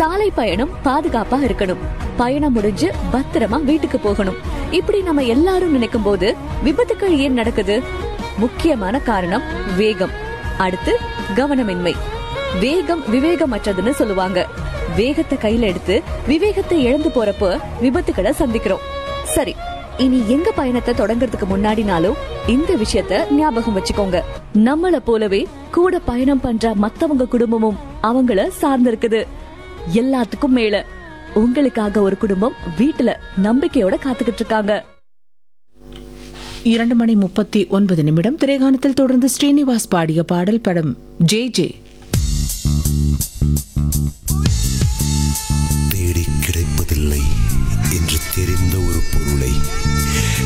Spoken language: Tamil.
சாலை பயணம் பாதுகாப்பா இருக்கணும் பயணம் முடிஞ்சு பத்திரமா வீட்டுக்கு போகணும் இப்படி நம்ம எல்லாரும் நினைக்கும் போது விபத்துக்கள் ஏன் நடக்குது முக்கியமான காரணம் வேகம் அடுத்து கவனமின்மை வேகம் விவேகமற்றதுன்னு சொல்லுவாங்க வேகத்தை கையில எடுத்து விவேகத்தை இழந்து போறப்போ விபத்துக்களை சந்திக்கிறோம் சரி இனி எங்க பயணத்தை தொடங்குறதுக்கு முன்னாடினாலும் இந்த விஷயத்த ஞாபகம் வச்சுக்கோங்க நம்மள போலவே கூட பயணம் பண்ற மத்தவங்க குடும்பமும் அவங்கள சார்ந்திருக்குது எல்லாத்துக்கும் மேல உங்களுக்காக ஒரு குடும்பம் வீட்டுல நம்பிக்கையோட காத்துக்கிட்டு இருக்காங்க இரண்டு மணி முப்பத்தி ஒன்பது நிமிடம் திரைகாணத்தில் தொடர்ந்து ஸ்ரீனிவாஸ் பாடிய பாடல் படம் ஜே ஜே